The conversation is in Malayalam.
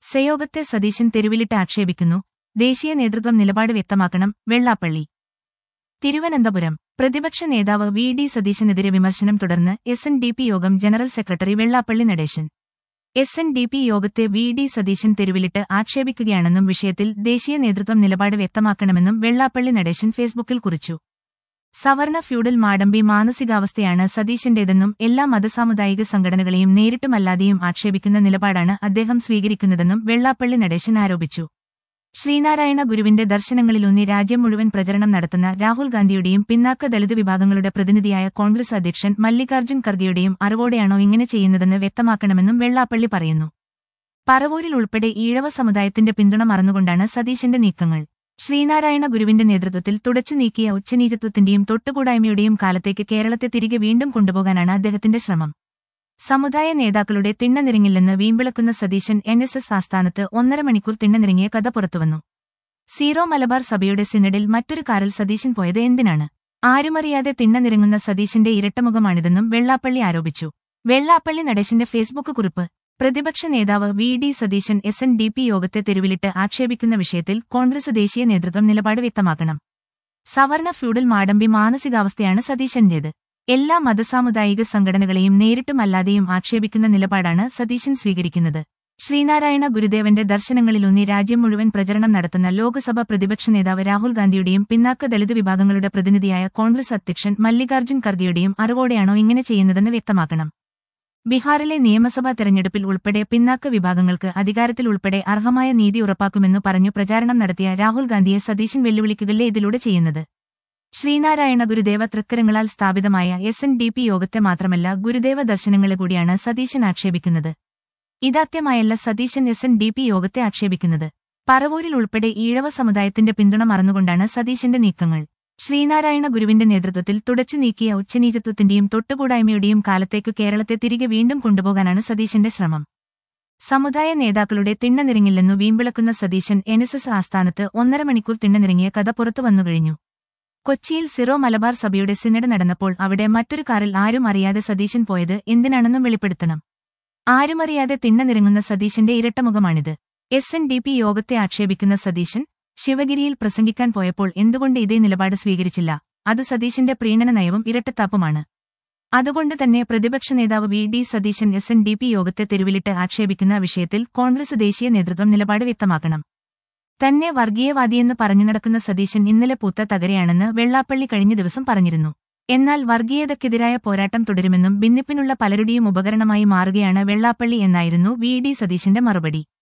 സയോഗത്തെ സതീശൻ തെരുവിലിട്ട് ആക്ഷേപിക്കുന്നു ദേശീയ നേതൃത്വം നിലപാട് വ്യക്തമാക്കണം വെള്ളാപ്പള്ളി തിരുവനന്തപുരം പ്രതിപക്ഷ നേതാവ് വി ഡി സതീശനെതിരെ വിമർശനം തുടർന്ന് എസ് എൻ ഡി പി യോഗം general secretary Vellappally Natesan S N D P യോഗത്തെ വി ഡി സതീശൻ തെരുവിലിട്ട് ആക്ഷേപിക്കുകയാണെന്നും വിഷയത്തിൽ ദേശീയ നേതൃത്വം നിലപാട് വ്യക്തമാക്കണമെന്നും വെള്ളാപ്പള്ളി നടേശൻ ഫേസ്ബുക്കിൽ കുറിച്ചു സവർണ ഫ്യൂഡൽ മാടമ്പി മാനസികാവസ്ഥയാണ് സതീശന്റേതെന്നും എല്ലാ മതസാമുദായിക സംഘടനകളെയും നേരിട്ടുമല്ലാതെയും ആക്ഷേപിക്കുന്ന നിലപാടാണ് അദ്ദേഹം സ്വീകരിക്കുന്നതെന്നും വെള്ളാപ്പള്ളി നടേശൻ ആരോപിച്ചു ശ്രീനാരായണ ഗുരുവിന്റെ ദർശനങ്ങളിലൂന്നി രാജ്യം മുഴുവൻ പ്രചരണം നടത്തുന്ന രാഹുൽ ഗാന്ധിയുടെയും പിന്നാക്ക ദളിത് വിഭാഗങ്ങളുടെ പ്രതിനിധിയായ കോൺഗ്രസ് അധ്യക്ഷൻ മല്ലികാർജ്ജുൻ ഖർഗെയുടെയും അറിവോടെയാണോ ഇങ്ങനെ ചെയ്യുന്നതെന്ന് വ്യക്തമാക്കണമെന്നും വെള്ളാപ്പള്ളി പറയുന്നു പറവൂരിൽ ഉൾപ്പെടെ ഈഴവ സമുദായത്തിന്റെ പിന്തുണ മറന്നുകൊണ്ടാണ് സതീശന്റെ നീക്കങ്ങൾ ശ്രീനാരായണ ഗുരുവിന്റെ നേതൃത്വത്തിൽ തുടച്ചു നീക്കിയ ഉച്ചനീചത്വത്തിന്റെയും തൊട്ടുകൂടായ്മയുടെയും കാലത്തേക്ക് കേരളത്തെ തിരികെ വീണ്ടും കൊണ്ടുപോകാനാണ് അദ്ദേഹത്തിന്റെ ശ്രമം സമുദായ നേതാക്കളുടെ തിണ്ണനിരങ്ങില്ലെന്ന് വീമ്പിളക്കുന്ന സതീശൻ എൻ എസ് എസ് ആസ്ഥാനത്ത് ഒന്നര മണിക്കൂർ തിണ്ണനിരങ്ങിയ കഥ പുറത്തുവന്നു സീറോ മലബാർ സഭയുടെ സിനഡിൽ മറ്റൊരു കാറിൽ സതീശൻ പോയത് എന്തിനാണ് ആരുമറിയാതെ തിണ്ണനിരങ്ങുന്ന സതീശന്റെ ഇരട്ടമുഖമാണിതെന്നും വെള്ളാപ്പള്ളി ആരോപിച്ചു വെള്ളാപ്പള്ളി നടേശന്റെ ഫേസ്ബുക്ക് കുറിപ്പ് പ്രതിപക്ഷ നേതാവ് V D Satheesan S N D P യോഗത്തെ തെരുവിലിട്ട് ആക്ഷേപിക്കുന്ന വിഷയത്തിൽ കോൺഗ്രസ് ദേശീയ നേതൃത്വം നിലപാട് വ്യക്തമാക്കണം സവർണ ഫ്യൂഡൽ മാടമ്പി മാനസികാവസ്ഥയാണ് സതീശന്റേത് എല്ലാ മതസാമുദായിക സംഘടനകളെയും നേരിട്ടുമല്ലാതെയും ആക്ഷേപിക്കുന്ന നിലപാടാണ് സതീശൻ സ്വീകരിക്കുന്നത് ശ്രീനാരായണ ഗുരുദേവന്റെ ദർശനങ്ങളിലൂന്നി രാജ്യം മുഴുവൻ പ്രചരണം നടത്തുന്ന ലോക്സഭ പ്രതിപക്ഷ നേതാവ് രാഹുൽ ഗാന്ധിയുടെയും പിന്നാക്ക ദളിത് വിഭാഗങ്ങളുടെ പ്രതിനിധിയായ കോൺഗ്രസ് അധ്യക്ഷൻ മല്ലികാർജ്ജുൻ ഖർഗെയുടെയും അറിവോടെയാണോ ഇങ്ങനെ ചെയ്യുന്നതെന്ന് വ്യക്തമാക്കണം ബീഹാറിലെ നിയമസഭാ തെരഞ്ഞെടുപ്പിൽ ഉൾപ്പെടെ പിന്നാക്ക വിഭാഗങ്ങൾക്ക് അധികാരത്തിൽ ഉൾപ്പെടെ അർഹമായ നീതി ഉറപ്പാക്കുമെന്നു പറഞ്ഞു പ്രചാരണം നടത്തിയ രാഹുൽ ഗാന്ധിയെ സതീശൻ വെല്ലുവിളിക്കുകയല്ലേ ഇതിലൂടെ ചെയ്യുന്നത് ശ്രീനാരായണ ഗുരുദേവ തൃക്കരങ്ങളാൽ സ്ഥാപിതമായ എസ് എൻ ഡി പി യോഗത്തെ മാത്രമല്ല ഗുരുദേവ ദർശനങ്ങളെ കൂടിയാണ് സതീശൻ ആക്ഷേപിക്കുന്നത് ഇതാത്യമായല്ല Satheesan S N D P യോഗത്തെ ആക്ഷേപിക്കുന്നത് പറവൂരിൽ ഉൾപ്പെടെ ഈഴവ സമുദായത്തിന്റെ പിന്തുണ മറന്നുകൊണ്ടാണ് സതീശന്റെ നീക്കങ്ങൾ ശ്രീനാരായണ ഗുരുവിന്റെ നേതൃത്വത്തിൽ തുടച്ചു നീക്കിയ ഉച്ചനീചത്വത്തിന്റെയും തൊട്ടുകൂടായ്മയുടെയും കാലത്തേക്കു കേരളത്തെ തിരികെ വീണ്ടും കൊണ്ടുപോകാനാണ് സതീശന്റെ ശ്രമം സമുദായ നേതാക്കളുടെ തിണ്ണനിരങ്ങില്ലെന്നു വീമ്പിളക്കുന്ന സതീശൻ എൻ എസ് എസ് ആസ്ഥാനത്ത് ഒന്നര മണിക്കൂർ തിണ്ണനിരങ്ങിയ കഥ പുറത്തു വന്നുകഴിഞ്ഞു കൊച്ചിയിൽ സിറോ മലബാർ സഭയുടെ സിനഡ് നടന്നപ്പോൾ അവിടെ മറ്റൊരു കാറിൽ ആരും അറിയാതെ സതീശൻ പോയത് എന്തിനാണെന്നും വെളിപ്പെടുത്തണം ആരുമറിയാതെ തിണ്ണനിരങ്ങുന്ന സതീശന്റെ ഇരട്ടമുഖമാണിത് എസ് എൻ ഡി പി യോഗത്തെ ആക്ഷേപിക്കുന്ന സതീശൻ ശിവഗിരിയിൽ പ്രസംഗിക്കാൻ പോയപ്പോൾ എന്തുകൊണ്ട് ഇതേ നിലപാട് സ്വീകരിച്ചില്ല അത് സതീശന്റെ പ്രീണന നയവും ഇരട്ടത്താപ്പുമാണ് അതുകൊണ്ട് തന്നെ പ്രതിപക്ഷ നേതാവ് V D Satheesan S N D P യോഗത്തെ തെരുവിലിട്ട് ആക്ഷേപിക്കുന്ന വിഷയത്തിൽ കോൺഗ്രസ് ദേശീയ നേതൃത്വം നിലപാട് വ്യക്തമാക്കണം തന്നെ വർഗീയവാദിയെന്ന് പറഞ്ഞു നടക്കുന്ന സതീശൻ ഇന്നലെ പൂത്ത തകരയാണെന്ന് വെള്ളാപ്പള്ളി കഴിഞ്ഞ ദിവസം പറഞ്ഞിരുന്നു എന്നാൽ വർഗീയതയ്ക്കെതിരായ പോരാട്ടം തുടരുമെന്നും ഭിന്നിപ്പിനുള്ള പലരുടെയും ഉപകരണമായി മാറുകയാണ് വെള്ളാപ്പള്ളി എന്നായിരുന്നു വി ഡി സതീശന്റെ മറുപടി